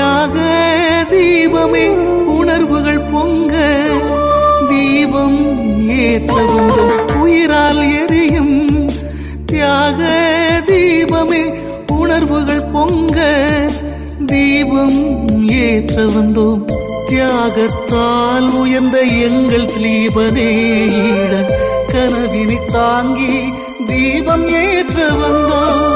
தியாக தீபமே உணர்வுகள் பொங்க தீபம் ஏற்ற வந்தோம் உயிரால் எரியும் தியாக தீபமே உணர்வுகள் பொங்க தீபம் ஏற்ற வந்தோம் தியாகத்தால் உயர்ந்த எங்கள் தீபனேட கனவினை தாங்கி தீபம் ஏற்ற வந்தோம்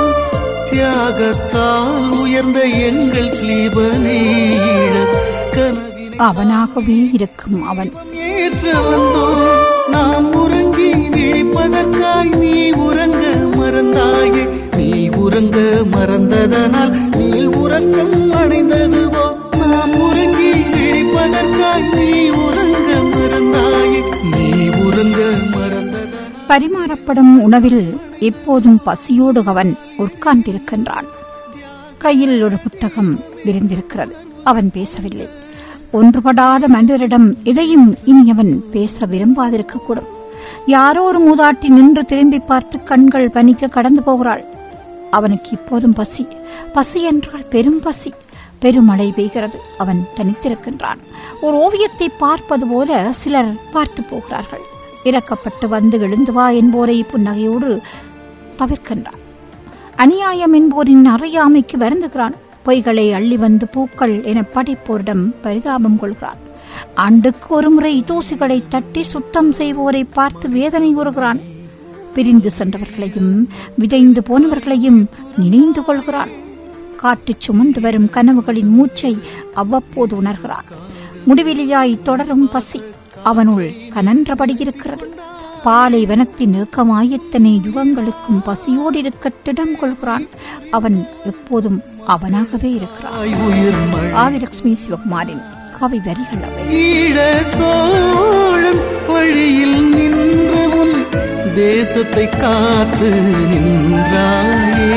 தியாகத்தால் உயர்ந்த எங்கள் தீபனேட கனவினை அவனாகவே இருக்கும் அவன் ஏற்ற வந்தோம் நாம் உறங்கி விழிப்பதற்காய் நீ உறங்க மறந்தாயே நீ உறங்க மறந்ததனால் நீ உறக்கம் அடைந்ததுவோ நாம் உறங்கி விழிப்பதற்காய் நீ உறங்க மறந்தாயே நீ உறங்க மறந்ததனால் பரிமாறப்படும் உணவில் எப்போதும் பசியோடு அவன் உட்கார்ந்திருக்கின்றான் கையில் ஒரு புத்தகம் விரிந்திருக்கிறது அவன் பேசவில்லை ஒன்றுபடாத மனிதரிடம் இடையும் இனி அவன் பேச விரும்பாதிருக்கக்கூடும் யாரோ ஒரு மூதாட்டி நின்று திரும்பி பார்த்து கண்கள் பனிக்க கடந்து போகிறாள் அவனுக்கு இப்போதும் பசி பசி என்றால் பெரும் பசி பெருமழை பெய்கிறது அவன் தனித்திருக்கின்றான் ஒரு ஓவியத்தை பார்ப்பது போல சிலர் பார்த்து போகிறார்கள் இறக்கப்பட்டு வந்து எழுந்து வா என்போரை புன்னகையோடு தவிர்க்கின்றான் அநியாயம் என்போரின் அறியாமைக்கு வருந்துகிறான் பொய்களை அள்ளி வந்து பூக்கள் என படைப்போரிடம் பரிதாபம் கொள்கிறான் ஆண்டுக்கு ஒருமுறை தூசிகளை தட்டி சுத்தம் செய்வோரை பார்த்து வேதனை கூறுகிறான் பிரிந்து சென்றவர்களையும் விதைந்து போனவர்களையும் நினைந்து கொள்கிறான் காட்டுச் சுமந்து வரும் கனவுகளின் மூச்சை அவ்வப்போது உணர்கிறான் முடிவிலியாய் தொடரும் பசி அவனுள் கனன்றபடி இருக்கிறது பாலை வனத்தின் இறுக்கமாய் எத்தனை யுகங்களுக்கும் பசியோடு இருக்க திடம் கொள்கிறான் அவன் எப்போதும் அவனாகவே இருக்கிறான் தாய் உயிர் மழை ஆதிலட்சுமி சிவகுமாரின் கவி வரிகள் அவை ஈழ சோழன் வழியில் நின்ற உன் தேசத்தை காத்து நின்றாயே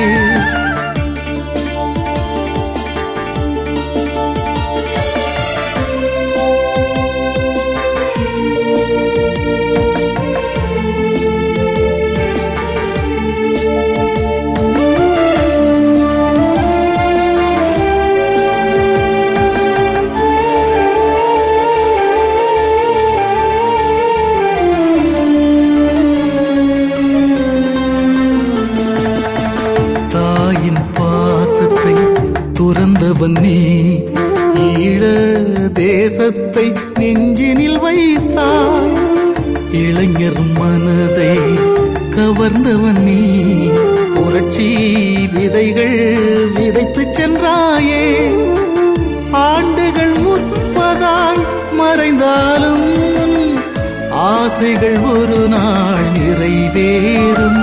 தாயின் பாசத்தை துறந்தவன் நீ ஈழ தேசத்தை நெஞ்சினில் வைத்தாய் இளைஞர் மனதை கவர்ந்தவன் நீ புரட்சி விதைகள் விதைத்துச் சென்றாயே ஆண்டுகள் முற்பதாய் மறைந்தாலும் ஆசைகள் ஒரு நாள் நிறைவேறும்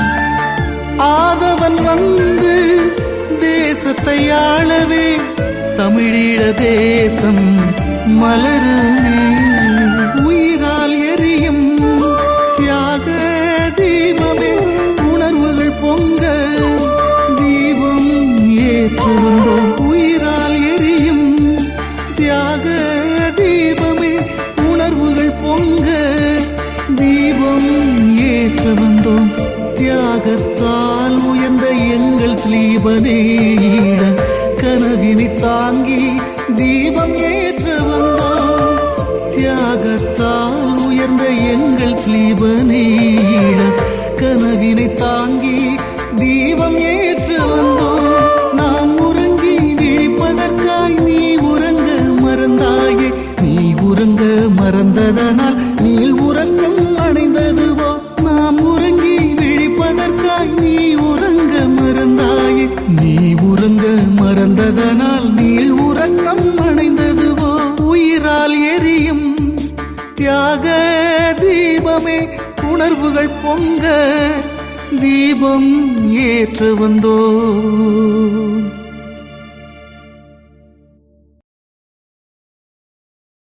ஆதவன் வந்து தேசத்தை ஆளவே தமிழீழ தேசம் மலருமே உயிரால் எரியும் தியாக தீபமே உணர்வுகள் பொங்க தீபம் ஏற்று வந்தோம் உயிரால் எரியும் தியாக தீபமே உணர்வுகள் பொங்க தீபம் ஏற்ற வந்தோம் தியாகத்தால் உயர்ந்த எங்கள் தீபனேட கனவினை தாங்கி தீபம் ஏற்ற வந்தோம் தியாகத்தால் உயர்ந்த எங்கள் தீபனேட கனவினை தாங்கி தீபம் ஏற்ற வந்தோம் நாம் உறங்கி விழிப்பதற்காய் நீ உறங்க மறந்தாயே நீ உறங்க மறந்ததனால் நீள் உறக்கம் அடைந்ததுவோ நாம் உறங்கி விழிப்பதற்காய் நீ உறங்க மறந்தாயே நீ உறங்க மறந்ததனால் நீள் உறக்கம் அடைந்ததுவோ உயிரால் எரியும் தியாக தீபமே உணர்வுகள் பொங்க தீபம் ஏற்ற வந்தோம்